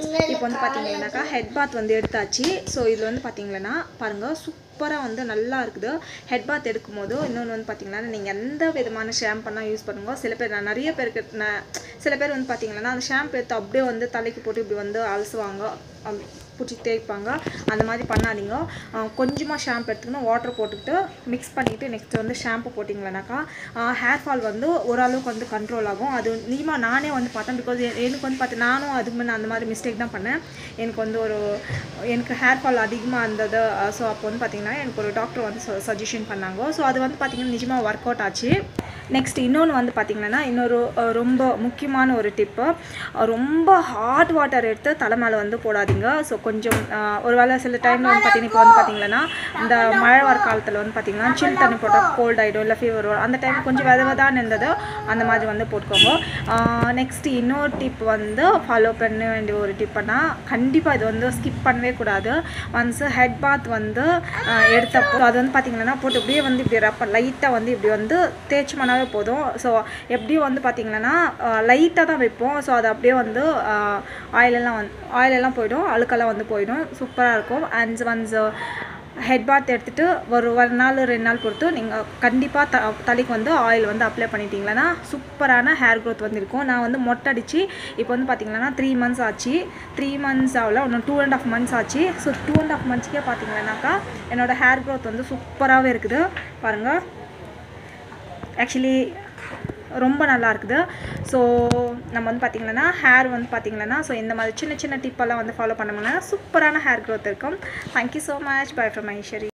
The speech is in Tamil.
இப்போ வந்து பார்த்தீங்கன்னாக்கா ஹெட் பாத் வந்து எடுத்தாச்சு ஸோ இதில் வந்து பார்த்தீங்கன்னா பாருங்கள் சூப்பராக வந்து நல்லா இருக்குது ஹெட் பாத் எடுக்கும் போது இன்னொன்று வந்து பார்த்தீங்கன்னா நீங்கள் எந்த விதமான ஷாம்பெல்லாம் யூஸ் பண்ணுங்க சில பேர் நான் நிறைய பேருக்கு நான் சில பேர் வந்து பார்த்தீங்கன்னா அந்த ஷாம்பு எடுத்து அப்படியே வந்து தலைக்கு போட்டு இப்படி வந்து அலசுவாங்க அம், பிடிச்சி தேய்ப்பாங்க அந்த மாதிரி பண்ணாதீங்க கொஞ்சமாக ஷாம்பு எடுத்துக்கணும் வாட்டர் போட்டுக்கிட்டு மிக்ஸ் பண்ணிவிட்டு நெக்ஸ்ட் வந்து ஷாம்பு போட்டிங்களேனாக்கா ஹேர் ஃபால் வந்து ஓரளவுக்கு வந்து கண்ட்ரோல் ஆகும் அது நிஜமாக நானே வந்து பார்த்தேன் பிகாஸ் எனக்கு வந்து பார்த்து நானும் அதுக்கு முன்னே அந்த மாதிரி மிஸ்டேக் தான் பண்ணேன் எனக்கு வந்து ஒரு எனக்கு ஹேர் ஃபால் அதிகமாக இருந்தது ஸோ அப்போ வந்து பார்த்தீங்கன்னா எனக்கு ஒரு டாக்டர் வந்து சஜஷன் பண்ணாங்க ஸோ அது வந்து பார்த்தீங்கன்னா நிஜமாக ஒர்க் அவுட் ஆச்சு நெக்ஸ்ட் இன்னொன்று வந்து பார்த்தீங்கன்னா இன்னொரு அஹ், ரொம்ப முக்கியமான ஒரு டிப்பு ரொம்ப ஹாட் வாட்டர் எடுத்து தலை மேலே வந்து போடாதீங்க ஸோ கொஞ்சம் அஹ், ஒருவேளை சில டைமில் வந்து பார்த்தீங்கன்னா இப்போ வந்து பார்த்தீங்கன்னா இந்த மழை வர காலத்தில் வந்து பார்த்தீங்கன்னா சில் தண்ணி போட்டால் கோல்ட் ஆகிடும் இல்லை ஃபீவர் வரும் அந்த டைம் கொஞ்சம் வித விதான்னு இருந்தது அந்த மாதிரி வந்து போட்டுக்கோங்க நெக்ஸ்ட் இன்னொரு டிப் வந்து ஃபாலோ பண்ண வேண்டிய ஒரு டிப்புனா கண்டிப்பாக இது வந்து ஸ்கிப் பண்ணவே கூடாது ஒன்ஸ் ஹெட் பாத் வந்து அஹ், எடுத்தப்போ அது வந்து பார்த்தீங்கன்னா போட்டு இப்படியே வந்து இப்படி ரப்ப லைட்டாக வந்து இப்படி வந்து தேய்ச்சோம்னாவே போதும் ஸோ எப்படியும் வந்து பார்த்தீங்கன்னா லைட்டாக தான் வைப்போம் ஸோ அது அப்படியே வந்து ஆயிலெல்லாம் வந்து ஆயிலெல்லாம் போயிடும் அழுக்கெல்லாம் வந்து போயிடும் சூப்பராக இருக்கும் அண்ட் ஒன்ஸ் ஹெட் பாத் எடுத்துகிட்டு ஒரு ஒரு நாள் ரெண்டு நாள் பொறுத்து நீங்கள் கண்டிப்பாக த தலைக்கு வந்து ஆயில் வந்து அப்ளை பண்ணிட்டீங்கன்னா சூப்பரான ஹேர் க்ரோத் வந்து இருக்கும் நான் வந்து மொட்டை அடித்து இப்போ வந்து பார்த்தீங்கன்னா த்ரீ மந்த்ஸ் ஆச்சு த்ரீ மந்த்ஸ் ஆகல இன்னும் டூ அண்ட் ஆஃப் மந்த்ஸ் ஆச்சு ஸோ டூ அண்ட் ஆஃப் மந்த்ஸ்க்கே பார்த்தீங்கன்னாக்கா என்னோடய ஹேர் க்ரோத் வந்து சூப்பராகவே இருக்குது பாருங்கள் ஆக்சுவலி ரொம்ப நல்லா இருக்குது ஸோ நம்ம வந்து பார்த்திங்கன்னா ஹேர் வந்து பார்த்திங்கன்னா ஸோ இந்த மாதிரி சின்ன சின்ன டிப்பெல்லாம் வந்து ஃபாலோ பண்ணோம்னா சூப்பரான ஹேர் க்ரோத் இருக்கும் thank you so much bye from Ishari